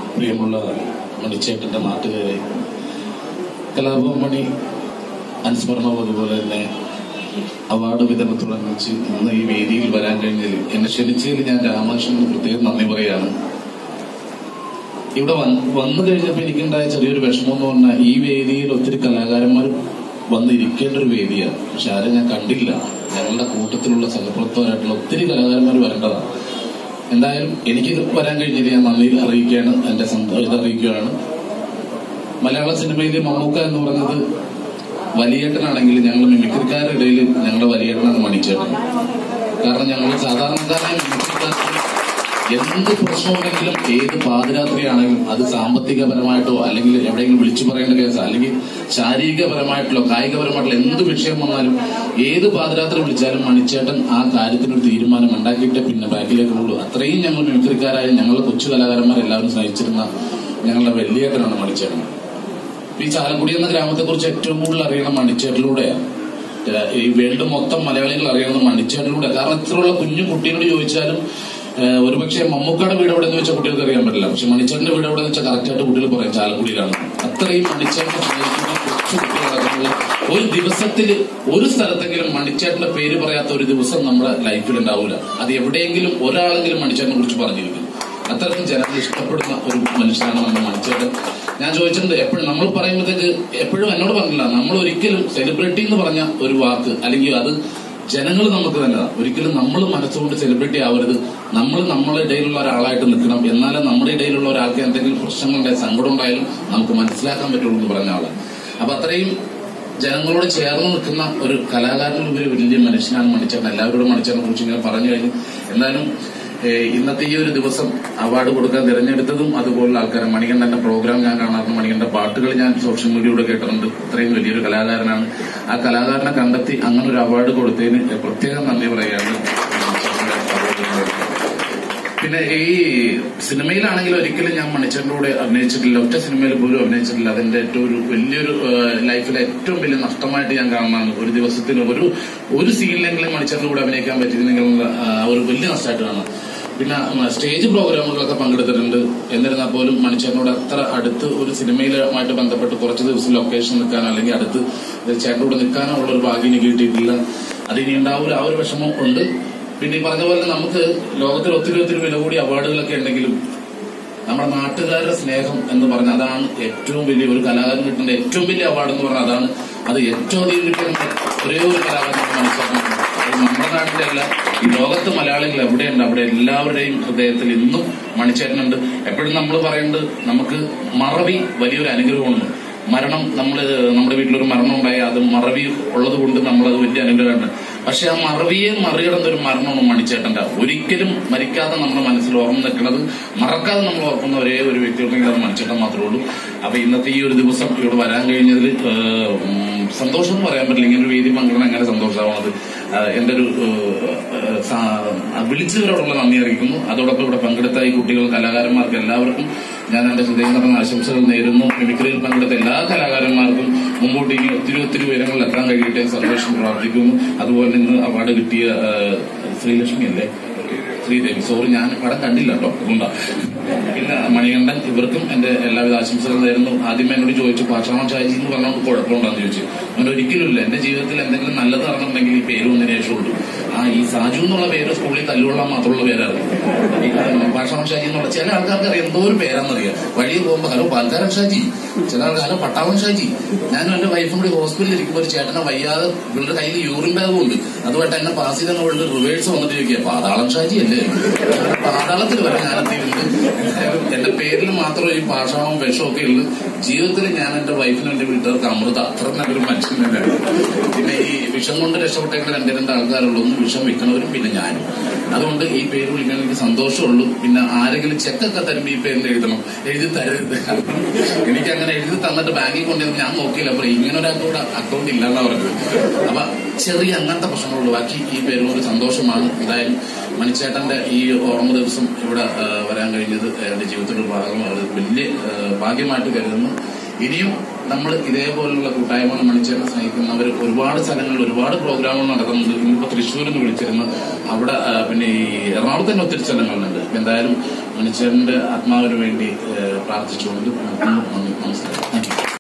പ്രിയമുള്ള മണിച്ചേട്ടന്റെ നാട്ടുകാരെ കലാഭവൻ മണി അനുസ്മരണവും അതുപോലെ തന്നെ അവാർഡ് വിതരണത്തോടനുബന്ധിച്ച് ഇന്ന് ഈ വേദിയിൽ വരാൻ കഴിഞ്ഞതിൽ എന്നെ ക്ഷണിച്ചതിൽ ഞാൻ രാമകൃഷ്ണന് പ്രത്യേകം നന്ദി പറയാണ് ഇവിടെ വന്ന് വന്നു കഴിഞ്ഞപ്പോൾ എനിക്കുണ്ടായ ചെറിയൊരു വിഷമം എന്ന് പറഞ്ഞാൽ ഈ വേദിയിൽ ഒത്തിരി കലാകാരന്മാർ വന്നിരിക്കേണ്ട ഒരു വേദിയാണ് പക്ഷെ ആരും ഞാൻ കണ്ടില്ല ഞങ്ങളുടെ കൂട്ടത്തിലുള്ള സഹപ്രവർത്തകരായിട്ടുള്ള ഒത്തിരി കലാകാരന്മാർ വരേണ്ടതാണ് എന്തായാലും എനിക്ക് വരാൻ കഴിഞ്ഞില്ല ഞാൻ നന്ദി അറിയിക്കുകയാണ് എന്റെ സന്തോഷം ഇത് അറിയിക്കുകയാണ് മലയാള സിനിമയിൽ മമ്മൂക്ക എന്ന് പറയുന്നത് വലിയേട്ടനാണെങ്കിൽ ഞങ്ങൾ മിമിക്രിക്കാരുടെ ഇടയിൽ ഞങ്ങളുടെ വലിയേട്ടനാണ് മണിച്ചേട്ടൻ കാരണം ഞങ്ങൾ സാധാരണക്കാരായ മിമിക്രിക്കാർക്ക് എന്ത് പ്രശ്നമുണ്ടെങ്കിലും ഏത് പാതിരാത്രിയാണെങ്കിലും അത് സാമ്പത്തികപരമായിട്ടോ അല്ലെങ്കിൽ എവിടെയെങ്കിലും വിളിച്ചു പറയേണ്ട കേസോ അല്ലെങ്കിൽ ശാരീരികപരമായിട്ടോ കായികപരമായിട്ടുള്ള എന്ത് വിഷയം വന്നാലും ഏത് പാതിരാത്രി വിളിച്ചാലും മണിച്ചേട്ടൻ ആ കാര്യത്തിനൊരു തീരുമാനം ഉണ്ടാക്കിയിട്ട് പിന്നെ ബാക്കിലേക്ക് ഉള്ളൂ അത്രയും ഞങ്ങൾ മിമിക്രിക്കാരായ ഞങ്ങൾ കൊച്ചു കലാകാരന്മാർ എല്ലാവരും സ്നേഹിച്ചിരുന്ന ഞങ്ങളുടെ വലിയേട്ടനാണ് മണിച്ചേട്ടൻ ഈ ചാലക്കുടി എന്ന ഗ്രാമത്തെ കുറിച്ച് ഏറ്റവും കൂടുതൽ അറിയണം മണിച്ചേട്ടിലൂടെയാണ് ഏഹ് ഈ വേൾഡ് മൊത്തം മലയാളികൾ അറിയുന്നത് മണിച്ചേട്ടിലൂടെ കാരണം ഇത്രയുള്ള കുഞ്ഞു കുട്ടിയോട് ചോദിച്ചാലും ഏഹ് ഒരുപക്ഷെ മമ്മൂക്കയുടെ വീട് എവിടെ എന്ന് വെച്ചാൽ കുട്ടികൾക്ക് അറിയാൻ പറ്റില്ല പക്ഷെ മണിച്ചേട്ടന്റെ വീട് എവിടെ എന്ന് വെച്ചാൽ കറക്റ്റ് ആയിട്ട് കുട്ടികൾ പറയും ചാലക്കുടിയിലാണ് അത്രയും മണിച്ചേട്ടനെ സ്നേഹിക്കുന്ന കൊച്ചു കുട്ടികളടക്കമുള്ള ഒരു ദിവസത്തിൽ ഒരു സ്ഥലത്തെങ്കിലും മണിച്ചേട്ടന്റെ പേര് പറയാത്ത ഒരു ദിവസം നമ്മുടെ ലൈഫിൽ ഉണ്ടാവില്ല അത് എവിടെയെങ്കിലും ഒരാളെങ്കിലും മണിച്ചേട്ടനെ കുറിച്ച് പറഞ്ഞിരിക്കും അത്രയും ജനങ്ങൾ ഇഷ്ടപ്പെടുന്ന ഒരു മനുഷ്യനാണ് നമ്മുടെ മണിച്ചേട്ടൻ ഞാൻ ചോദിച്ചിട്ടുണ്ട് എപ്പോഴും നമ്മൾ പറയുമ്പോഴത്തേക്ക് എപ്പോഴും എന്നോട് പറഞ്ഞില്ല നമ്മൾ ഒരിക്കലും സെലിബ്രിറ്റി എന്ന് പറഞ്ഞ ഒരു വാക്ക് അല്ലെങ്കിൽ അത് ജനങ്ങൾ നമുക്ക് നല്ലതാണ് ഒരിക്കലും നമ്മൾ മനസ്സുകൊണ്ട് സെലിബ്രിറ്റി ആവരുത് നമ്മൾ നമ്മുടെ ഇടയിലുള്ള ഒരാളായിട്ട് നിൽക്കണം എന്നാലേ നമ്മുടെ ഇടയിലുള്ള ഒരാൾക്ക് എന്തെങ്കിലും പ്രശ്നങ്ങളുണ്ടായ സങ്കടം ഉണ്ടായാലും നമുക്ക് മനസ്സിലാക്കാൻ പറ്റുള്ളൂ എന്ന് പറഞ്ഞ ആള് അപ്പൊ അത്രയും ജനങ്ങളോട് ചേർന്ന് നിൽക്കുന്ന ഒരു കലാകാരനുപരി വലിയ മനുഷ്യനാണ് മണിച്ചേട്ടൻ എല്ലാവരോടും മണിച്ചേട്ടനെ കുറിച്ച് ഇങ്ങനെ പറഞ്ഞു കഴിഞ്ഞു എന്നാലും ഏഹ് ഇന്നത്തെ ഈ ഒരു ദിവസം അവാർഡ് കൊടുക്കാൻ തിരഞ്ഞെടുത്തതും അതുപോലുള്ള ആൾക്കാരെ മണികണ്ഠന്റെ പ്രോഗ്രാം ഞാൻ കാണാറുണ്ട് മണികണ്ഠന്റെ പാട്ടുകൾ ഞാൻ സോഷ്യൽ മീഡിയയിലൂടെ കേട്ടിട്ടുണ്ട് ഇത്രയും വലിയൊരു കലാകാരനാണ് ആ കലാകാരനെ കണ്ടെത്തി അങ്ങനെ ഒരു അവാർഡ് കൊടുത്തതിന് പ്രത്യേകം നന്ദി പറയുകയാണ് പിന്നെ ഈ സിനിമയിലാണെങ്കിൽ ഒരിക്കലും ഞാൻ മണിച്ചേട്ടൻ്റെ കൂടെ അഭിനയിച്ചിട്ടില്ല ഒറ്റ സിനിമയിൽ പോലും അഭിനയിച്ചിട്ടില്ല അതിന്റെ ഏറ്റവും ഒരു വലിയൊരു ലൈഫിലെ ഏറ്റവും വലിയ നഷ്ടമായിട്ട് ഞാൻ കാണുന്നതാണ് ഒരു ദിവസത്തിൽ ഒരു ഒരു സീനിലെങ്കിലും മണിച്ചേട്ടൻ്റെ കൂടെ അഭിനയിക്കാൻ പറ്റിയിരുന്നെങ്കിൽ ആ, ഒരു വലിയ നഷ്ടമായിട്ട് കാണാം പിന്നെ ഉം, സ്റ്റേജ് പ്രോഗ്രാമുകളൊക്കെ പങ്കെടുത്തിട്ടുണ്ട് എന്നിരുന്നാൽ പോലും മണിച്ചേട്ടനോട് അത്ര അടുത്ത് ഒരു സിനിമയിലുമായിട്ട് ബന്ധപ്പെട്ട് കുറച്ച് ദിവസം ലൊക്കേഷൻ നിൽക്കാനോ അല്ലെങ്കിൽ അടുത്ത് ചേട്ടൻ്റെ കൂടെ നിൽക്കാനോ ഉള്ള ഒരു ഭാഗ്യം എനിക്ക് കിട്ടിയിട്ടില്ല അത് ഇനി ഉണ്ടാവില്ല ആ ഒരു വിഷമം ഉണ്ട് പിന്നെ ഈ പറഞ്ഞ പോലെ നമുക്ക് ലോകത്തിൽ ഒത്തിരി ഒത്തിരി വില കൂടിയ അവാർഡുകളൊക്കെ ഉണ്ടെങ്കിലും നമ്മുടെ നാട്ടുകാരുടെ സ്നേഹം എന്ന് പറഞ്ഞാൽ അതാണ് ഏറ്റവും വലിയ ഒരു കലാകാരൻ കിട്ടേണ്ട ഏറ്റവും വലിയ അവാർഡ് എന്ന് പറഞ്ഞാൽ അതാണ് അത് ഏറ്റവും അധികം കിട്ടുന്ന ഒരേ ഒരു കലാകാരൻ മനസ്സിലാക്കണം അത് നമ്മുടെ നാട്ടിലെ അല്ല ഈ ലോകത്ത് മലയാളികൾ എവിടെയുണ്ട് അവിടെ എല്ലാവരുടെയും ഹൃദയത്തിൽ ഇന്നും മണിച്ചേട്ടനുണ്ട് എപ്പോഴും നമ്മൾ പറയുന്നത് നമുക്ക് മറവി വലിയൊരു അനുഗ്രഹമാണ് മരണം നമ്മൾ നമ്മുടെ വീട്ടിലൊരു മരണം ഉണ്ടായി അത് മറവി ഉള്ളത് കൊണ്ട് നമ്മളത് വലിയ അനുഗ്രഹമാണ് പക്ഷെ ആ മറവിയെ മറികടന്ന ഒരു മരണമാണ് മണിച്ചേട്ടന്റെ ഒരിക്കലും മരിക്കാതെ നമ്മുടെ മനസ്സിൽ ഓർമ്മ നിൽക്കുന്നത് മറക്കാതെ നമ്മൾ ഓർക്കുന്ന ഒരേ ഒരു വ്യക്തി ഉണ്ടെങ്കിൽ അത് മണിച്ചേട്ടൻ മാത്രമേ ഉള്ളൂ അപ്പൊ ഇന്നത്തെ ഈ ഒരു ദിവസം ഇവിടെ വരാൻ കഴിഞ്ഞതിൽ ഏഹ്, ഉം, സന്തോഷം എന്ന് പറയാൻ പറ്റില്ല ഇങ്ങനെ ഒരു വേദി പങ്കിടണം എങ്ങനെ സന്തോഷമാവുന്നത് ആഹ്, എന്റെ ഒരു ഏഹ്, സാ- വിളിച്ചവരോടുള്ള നന്ദി അറിയിക്കുന്നു അതോടൊപ്പം ഇവിടെ പങ്കെടുത്ത ഈ കുട്ടികൾ കലാകാരന്മാർക്ക് എല്ലാവർക്കും ഞാൻ എന്റെ ഹൃദയം നിറഞ്ഞ ആശംസകൾ നേരുന്നു മിമിക്രിയിൽ പങ്കെടുത്ത എല്ലാ കലാകാരന്മാർക്കും മുമ്പോട്ട് ഇനി ഒത്തിരി ഒത്തിരി ഉയരങ്ങളിൽ എത്താൻ കഴിയട്ടെ എന്ന് സന്തോഷം പ്രാർത്ഥിക്കുന്നു അതുപോലെ ഇന്ന് അവാർഡ് കിട്ടിയ ആ, ശ്രീലക്ഷ്മി അല്ലേ ശ്രീദേവി സോറി ഞാൻ പടം കണ്ടില്ല കേട്ടോ അതുകൊണ്ടാ പിന്നെ മണികണ്ഠൻ ഇവർക്കും എന്റെ എല്ലാവിധ ആശംസകളും നേരുന്നു ആദ്യമേ എന്നോട് ചോദിച്ചു പാഷാമ ഷാജി എന്ന് പറഞ്ഞുകൊണ്ട് കുഴപ്പമുണ്ടാന്ന് ചോദിച്ചു അങ്ങനെ ഒരിക്കലും ഇല്ല എന്റെ ജീവിതത്തിൽ എന്തെങ്കിലും നല്ലത് നടന്നിട്ടുണ്ടെങ്കിൽ ഈ പേര് ഒന്നിനു ശേഷമുള്ളൂ ആ ഈ സാജു എന്നുള്ള പേര് സ്കൂളിൽ തല്ലുകൊള്ളാൻ മാത്രമുള്ള പേരാണ് ഈ പാഷാമ ഷാജി എന്നുള്ള ചില ആൾക്കാർക്ക് അറിയാം എന്തോ ഒരു പേരാണെന്നറിയാം വഴി പോകുമ്പോൾ ഹലോ പാൽക്കാരൻ ഷാജി ചില ആൾക്കാർ ഹലോ പട്ടാളം ഷാജി ഞാനും എന്റെ വൈഫും കൂടി ഹോസ്പിറ്റലിൽ ഇരിക്കുമ്പോൾ ഒരു ചേട്ടനെ വയ്യാതെ ഇവരുടെ കയ്യിൽ യൂറിൻ ബാഗും ഉണ്ട് അതുമായിട്ട് എന്നെ പാസ് ചെയ്തെന്ന് പറഞ്ഞ് റിവേഴ്സ് വന്നിട്ട് ചോദിക്കുക പാതാളം ഷാജി അല്ലേ പാതാളത്തിൽ വരെ ഞാൻ എത്തിയിട്ടുണ്ട് എന്തായാലും എന്റെ പേരിൽ മാത്രം ഈ പാഷാവും വിഷമൊക്കെ ഉള്ളു ജീവിതത്തിൽ ഞാൻ എന്റെ വൈഫിനും എന്റെ വീട്ടുകാർക്ക് അമൃത അത്ര നല്ലൊരു മനുഷ്യൻ തന്നെയാണ് പിന്നെ ഈ വിഷം കൊണ്ട് രക്ഷപ്പെട്ടേക്കുന്ന രണ്ട് രണ്ട് ആൾക്കാരുള്ളൂ ഒന്ന് വിഷം വിൽക്കണവരും പിന്നെ ഞാനും അതുകൊണ്ട് ഈ പേര് വിളിക്കാൻ എനിക്ക് സന്തോഷമുള്ളൂ പിന്നെ ആരെങ്കിലും ചെക്കൊക്കെ തരുമ്പോൾ ഈ പേരിൽ എഴുതണം എഴുതി തരരുത് എനിക്ക് അങ്ങനെ എഴുതി തന്നിട്ട് ബാങ്കിൽ കൊണ്ടുവന്ന് ഞാൻ നോക്കിയില്ല അപ്പൊ ഇങ്ങനെ ഒരാൾക്ക് കൂടെ അക്കൗണ്ട് ഇല്ലാന്നാ പറഞ്ഞത് അപ്പൊ ചെറിയ അങ്ങനത്തെ പ്രശ്നങ്ങളുള്ളൂ ബാക്കി ഈ പേരിനോട് സന്തോഷമാണ് എന്തായാലും മണിച്ചേട്ടന്റെ ഈ ഓർമ്മ ദിവസം ഇവിടെ ആ, വരാൻ കഴിഞ്ഞത് എന്റെ ജീവിതത്തിന്റെ ഒരു ഭാഗമാണ് വലിയ ആ, ഭാഗ്യമായിട്ട് കരുതുന്നു ഇനിയും നമ്മൾ ഇതേപോലുള്ള കൂട്ടായ്മകൾ മണിച്ചേട്ടനെ സ്നേഹിക്കുന്നവർ ഒരുപാട് സ്ഥലങ്ങളിൽ ഒരുപാട് പ്രോഗ്രാമുകൾ നടക്കുന്നുണ്ട് ഇന്നിപ്പോ തൃശ്ശൂരിൽ നിന്ന് വിളിച്ചിരുന്നു അവിടെ ആ, പിന്നെ ഈ എറണാകുളത്ത് തന്നെ ഒത്തിരി സ്ഥലങ്ങളുണ്ട് എന്തായാലും മണിച്ചേട്ടന്റെ ആത്മാവിന് വേണ്ടി ഏഹ്, പ്രാർത്ഥിച്ചുകൊണ്ട് നിർത്തുന്നു. നന്ദി